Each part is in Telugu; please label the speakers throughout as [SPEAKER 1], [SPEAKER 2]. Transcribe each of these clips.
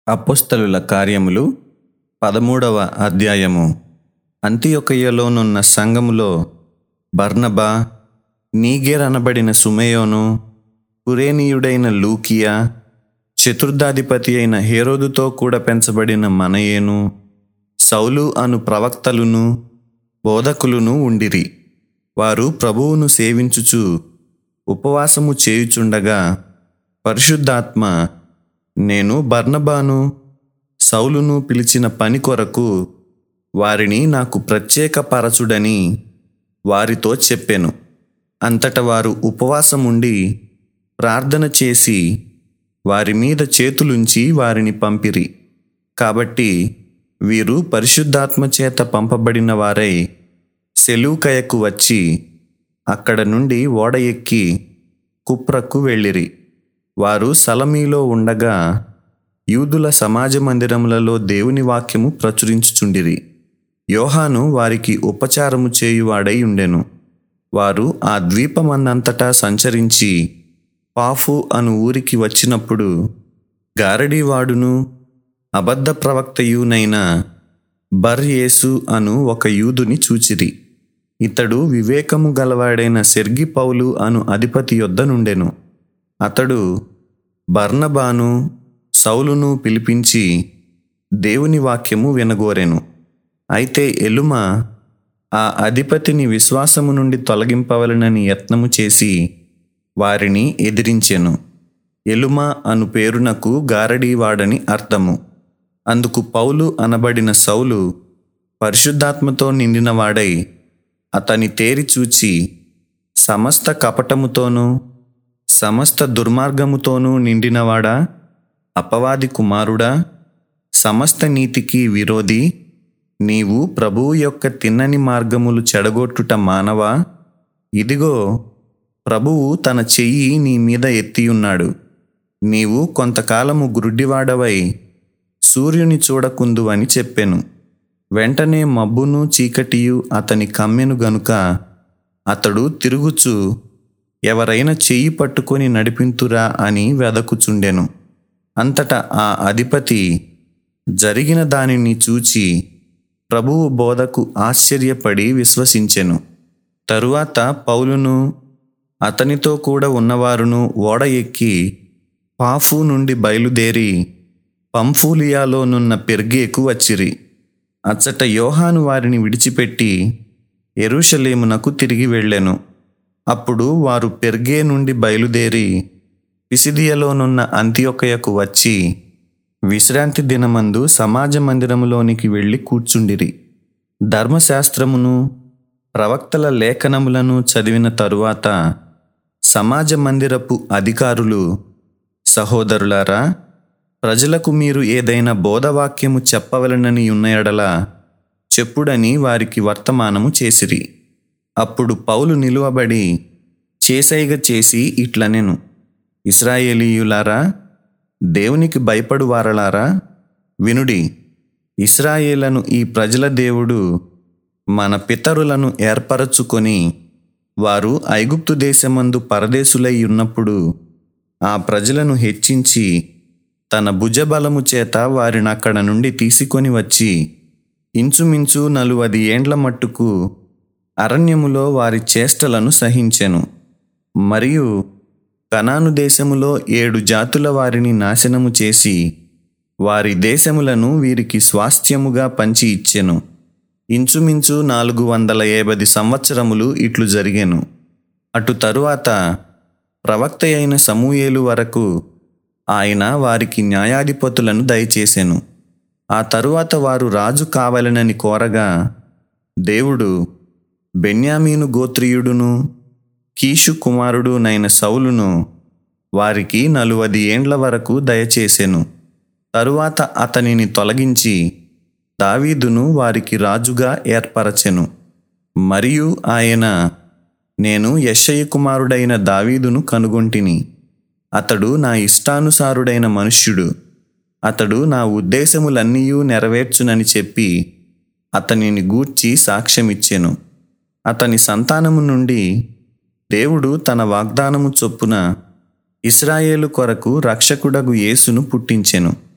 [SPEAKER 1] అపోస్తలుల కార్యములు పదమూడవ అధ్యాయము అంతియొకయ్యలోనున్న సంఘములో బర్నబా నీగేర్ అనబడిన సుమయోను కురేనీయుడైన లూకియా చతుర్థాధిపతి అయిన హేరోదుతో కూడా పెంచబడిన మనయేను సౌలు అను ప్రవక్తలును బోధకులును ఉండిరి వారు ప్రభువును సేవించుచు ఉపవాసము చేయుచుండగా పరిశుద్ధాత్మ నేను బర్నబాను సౌలును పిలిచిన పని కొరకు వారిని నాకు ప్రత్యేక పరచుడని వారితో చెప్పెను అంతట వారు ఉపవాసముండి ప్రార్థన చేసి వారి మీద చేతులుంచి వారిని పంపిరి కాబట్టి వీరు పరిశుద్ధాత్మ చేత పంపబడిన వారై సెలూకయకు వచ్చి అక్కడ నుండి ఓడ ఎక్కి కుప్రకు వెళ్ళిరి వారు సలమీలో ఉండగా యూదుల సమాజ మందిరములలో దేవుని వాక్యము ప్రచురించుచుండిరి యోహాను వారికి ఉపచారము చేయువాడై ఉండెను వారు ఆ ద్వీపమందంతటా సంచరించి పాఫు అను ఊరికి వచ్చినప్పుడు గారడీవాడును అబద్ధ ప్రవక్తయునైన బర్యేసు అను ఒక యూదుని చూచిరి ఇతడు వివేకము గలవాడైన సెర్గి పౌలు అను అధిపతి యొద్ద నుండెను అతడు బర్నబాను సౌలును పిలిపించి దేవుని వాక్యము వినగోరెను అయితే ఎలుమ ఆ అధిపతిని విశ్వాసము నుండి తొలగింపవలనని యత్నము చేసి వారిని ఎదిరించెను ఎలుమ అను పేరునకు గారడీవాడని అర్థము అందుకు పౌలు అనబడిన సౌలు పరిశుద్ధాత్మతో నిండినవాడై అతని తేరి చూచి సమస్త కపటముతోనూ సమస్త దుర్మార్గముతోనూ నిండినవాడా అపవాది కుమారుడా సమస్త నీతికి విరోధి నీవు ప్రభువు యొక్క తిన్నని మార్గములు చెడగొట్టుట మానవా ఇదిగో ప్రభువు తన చెయ్యి నీ మీద ఎత్తియున్నాడు నీవు కొంతకాలము గురుడ్డివాడవై సూర్యుని చూడకుందు అని చెప్పెను వెంటనే మబ్బును చీకటియు అతని కమ్మెను గనుక అతడు తిరుగుచు ఎవరైనా చెయ్యి పట్టుకొని నడిపింతురా అని వెదకుచుండెను అంతటా ఆ అధిపతి జరిగిన దానిని చూచి ప్రభువు బోధకు ఆశ్చర్యపడి విశ్వసించెను తరువాత పౌలును అతనితో కూడా ఉన్నవారును ఓడ ఎక్కి పాఫు నుండి బయలుదేరి పంఫూలియాలోనున్న పెర్గేకు వచ్చిరి అచ్చట యోహాను వారిని విడిచిపెట్టి ఎరుషలేమునకు తిరిగి వెళ్ళెను అప్పుడు వారు పెర్గే నుండి బయలుదేరి పిసిదియలోనున్న అంత్యొకయకు వచ్చి విశ్రాంతి దినమందు సమాజ మందిరములోనికి వెళ్ళి కూర్చుండిరి ధర్మశాస్త్రమును ప్రవక్తల లేఖనములను చదివిన తరువాత సమాజ మందిరపు అధికారులు సహోదరులారా ప్రజలకు మీరు ఏదైనా బోధవాక్యము చెప్పవలనని ఉన్న ఎడల చెప్పుడని వారికి వర్తమానము చేసిరి అప్పుడు పౌలు నిలువబడి చేసైగ చేసి ఇట్లనెను ఇస్రాయేలీయులారా దేవునికి భయపడు వారలారా వినుడి ఇస్రాయేలను ఈ ప్రజల దేవుడు మన పితరులను ఏర్పరచుకొని వారు ఐగుప్తు దేశమందు పరదేశులై ఉన్నప్పుడు ఆ ప్రజలను హెచ్చించి తన భుజబలము చేత వారిని అక్కడ నుండి తీసుకొని వచ్చి ఇంచుమించు నలువది ఏండ్ల మట్టుకు అరణ్యములో వారి చేష్టలను సహించెను మరియు కనాను దేశములో ఏడు జాతుల వారిని నాశనము చేసి వారి దేశములను వీరికి స్వాస్థ్యముగా పంచి ఇచ్చెను ఇంచుమించు నాలుగు వందల ఏబది సంవత్సరములు ఇట్లు జరిగెను అటు తరువాత ప్రవక్త అయిన సమూయేలు వరకు ఆయన వారికి న్యాయాధిపతులను దయచేసెను ఆ తరువాత వారు రాజు కావాలనని కోరగా దేవుడు బెన్యామీను గోత్రీయుడును కీషు కుమారుడునైన సౌలును వారికి నలువది ఏండ్ల వరకు దయచేసెను తరువాత అతనిని తొలగించి దావీదును వారికి రాజుగా ఏర్పరచెను మరియు ఆయన నేను యెషయి కుమారుడైన దావీదును కనుగొంటిని అతడు నా ఇష్టానుసారుడైన మనుష్యుడు అతడు నా ఉద్దేశములన్నీయూ నెరవేర్చునని చెప్పి అతనిని గూర్చి సాక్ష్యమిచ్చెను అతని సంతానము నుండి దేవుడు తన వాగ్దానము చొప్పున ఇస్రాయేలు కొరకు రక్షకుడగు యేసును పుట్టించెను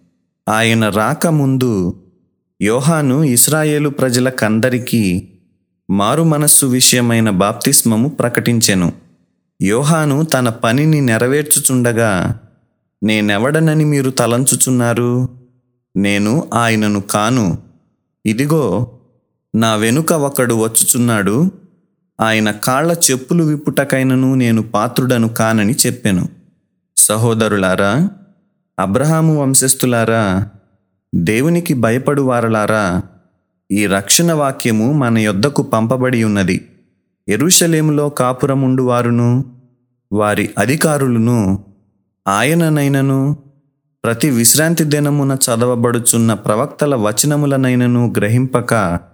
[SPEAKER 1] ఆయన రాకముందు యోహాను ఇస్రాయేలు ప్రజలకందరికీ మారు మనస్సు విషయమైన బాప్తిస్మము ప్రకటించెను యోహాను తన పనిని నెరవేర్చుచుండగా నేనెవడనని మీరు తలంచుచున్నారు నేను ఆయనను కాను ఇదిగో నా వెనుక ఒకడు వచ్చుచున్నాడు ఆయన కాళ్ళ చెప్పులు విప్పుటకైనను నేను పాత్రుడను కానని చెప్పెను సహోదరులారా అబ్రహాము వంశస్థులారా దేవునికి భయపడు వారలారా ఈ రక్షణ వాక్యము మన యొద్దకు పంపబడి ఉన్నది ఎరుషలేములో కాపురముండు వారును వారి అధికారులను ఆయననైనను ప్రతి విశ్రాంతి దినమున చదవబడుచున్న ప్రవక్తల వచనములనైనను గ్రహింపక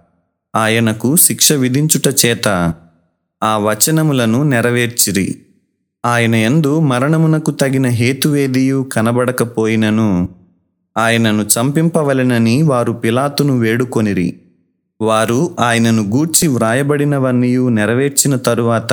[SPEAKER 1] ఆయనకు శిక్ష విధించుట చేత ఆ వచనములను నెరవేర్చిరి ఆయన యందు మరణమునకు తగిన హేతువేదియు కనబడకపోయినను ఆయనను చంపింపవలెనని వారు పిలాతును వేడుకొనిరి వారు ఆయనను గూర్చి వ్రాయబడినవన్నీ నెరవేర్చిన తరువాత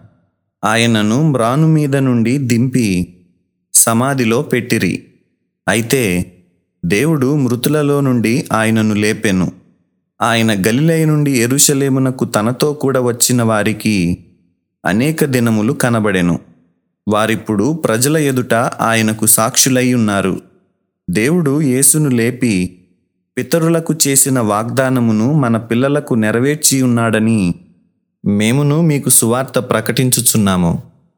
[SPEAKER 1] ఆయనను మ్రాను మీద నుండి దింపి సమాధిలో పెట్టిరి అయితే దేవుడు మృతులలో నుండి ఆయనను లేపెను ఆయన గలిలయ నుండి ఎరుషలేమునకు తనతో కూడా వచ్చిన వారికి అనేక దినములు కనబడెను వారిప్పుడు ప్రజల ఎదుట ఆయనకు సాక్షులై ఉన్నారు దేవుడు యేసును లేపి పితరులకు చేసిన వాగ్దానమును మన పిల్లలకు నెరవేర్చి ఉన్నాడని మేమును మీకు సువార్త ప్రకటించుచున్నాము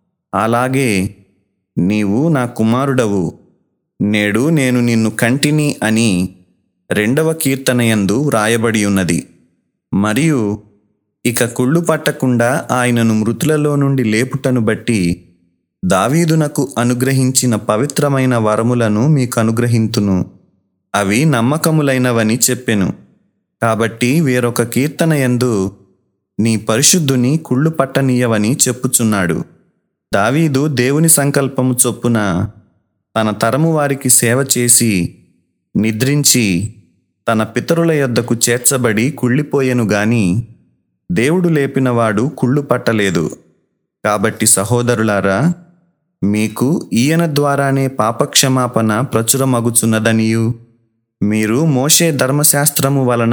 [SPEAKER 1] అలాగే నీవు నా కుమారుడవు నేడు నేను నిన్ను కంటిని అని రెండవ కీర్తనయందు వ్రాయబడి ఉన్నది మరియు ఇక కుళ్ళు పట్టకుండా ఆయనను మృతులలో నుండి లేపుటను బట్టి దావీదునకు అనుగ్రహించిన పవిత్రమైన వరములను మీకు అనుగ్రహింతును అవి నమ్మకములైనవని చెప్పెను కాబట్టి వేరొక కీర్తన యందు నీ పరిశుద్ధుని కుళ్ళు పట్టనీయవని చెప్పుచున్నాడు దావీదు దేవుని సంకల్పము చొప్పున తన తరము వారికి సేవ చేసి నిద్రించి తన పితరుల యొద్దకు చేర్చబడి కుళ్ళిపోయెను గాని దేవుడు లేపినవాడు కుళ్ళు పట్టలేదు కాబట్టి సహోదరులారా మీకు ఈయన ద్వారానే పాపక్షమాపణ ప్రచురమగుచున్నదనియు మీరు మోషే ధర్మశాస్త్రము వలన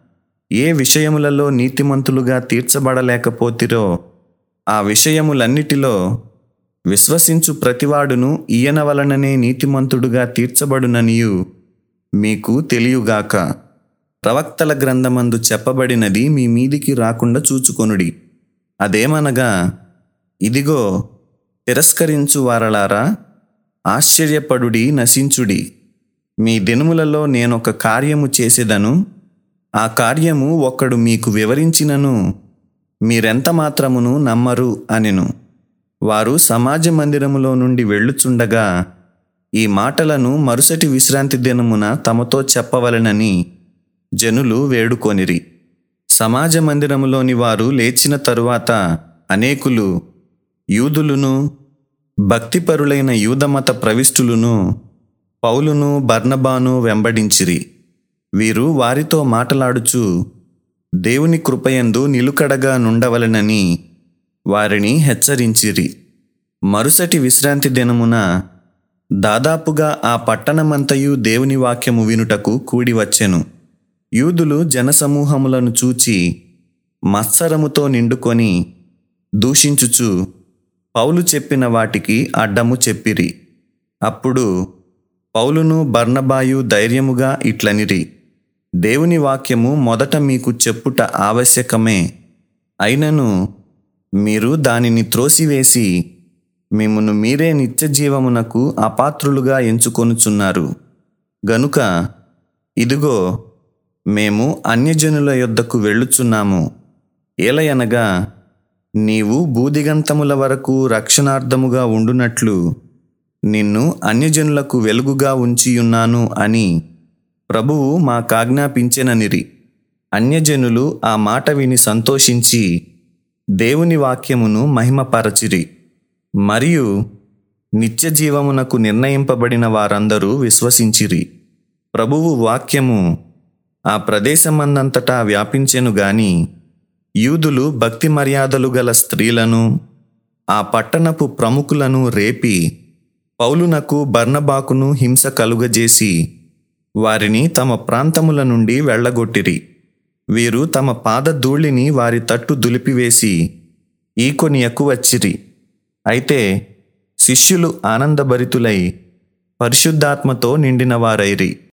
[SPEAKER 1] ఏ విషయములలో నీతిమంతులుగా తీర్చబడలేకపోతిరో ఆ విషయములన్నిటిలో విశ్వసించు ప్రతివాడును ఈయన వలననే నీతిమంతుడుగా తీర్చబడుననియు మీకు తెలియగాక ప్రవక్తల గ్రంథమందు చెప్పబడినది మీ మీదికి రాకుండా చూచుకొనుడి అదేమనగా ఇదిగో తిరస్కరించు వారలారా ఆశ్చర్యపడుడి నశించుడి మీ దినములలో నేనొక కార్యము చేసేదను ఆ కార్యము ఒకడు మీకు వివరించినను మీరెంత మాత్రమును నమ్మరు అనెను వారు సమాజ మందిరములో నుండి వెళ్ళుచుండగా ఈ మాటలను మరుసటి విశ్రాంతి దినమున తమతో చెప్పవలెనని జనులు వేడుకొనిరి సమాజ మందిరములోని వారు లేచిన తరువాత అనేకులు యూదులును భక్తిపరులైన యూదమత ప్రవిష్టులను పౌలును బర్నబాను వెంబడించిరి వీరు వారితో మాటలాడుచు దేవుని కృపయందు నిలుకడగా నుండవలెనని వారిని హెచ్చరించిరి మరుసటి విశ్రాంతి దినమున దాదాపుగా ఆ పట్టణమంతయు దేవుని వాక్యము వినుటకు కూడి వచ్చెను యూదులు జనసమూహములను చూచి మత్సరముతో నిండుకొని దూషించుచు పౌలు చెప్పిన వాటికి అడ్డము చెప్పిరి అప్పుడు పౌలును బర్నబాయు ధైర్యముగా ఇట్లనిరి దేవుని వాక్యము మొదట మీకు చెప్పుట ఆవశ్యకమే అయినను మీరు దానిని త్రోసివేసి మిమ్మును మీరే నిత్య జీవమునకు అపాత్రులుగా ఎంచుకొనుచున్నారు గనుక ఇదిగో మేము అన్యజనుల యొద్దకు వెళ్ళుచున్నాము ఏలయనగా నీవు బూదిగంతముల వరకు రక్షణార్థముగా ఉండునట్లు నిన్ను అన్యజనులకు వెలుగుగా ఉంచియున్నాను అని ప్రభువు మాకాజ్ఞాపించెననిరి అన్యజనులు ఆ మాట విని సంతోషించి దేవుని వాక్యమును మహిమపరచిరి మరియు నిత్య జీవమునకు నిర్ణయింపబడిన వారందరూ విశ్వసించిరి ప్రభువు వాక్యము ఆ ప్రదేశమందంతటా వ్యాపించెను గాని యూదులు భక్తి మర్యాదలు గల స్త్రీలను ఆ పట్టణపు ప్రముఖులను రేపి పౌలునకు బర్నబాకును హింస కలుగజేసి వారిని తమ ప్రాంతముల నుండి వెళ్ళగొట్టిరి వీరు తమ పాదధూళిని వారి తట్టు దులిపివేసి ఈకొనియకు వచ్చిరి అయితే శిష్యులు ఆనందభరితులై పరిశుద్ధాత్మతో నిండిన వారైరి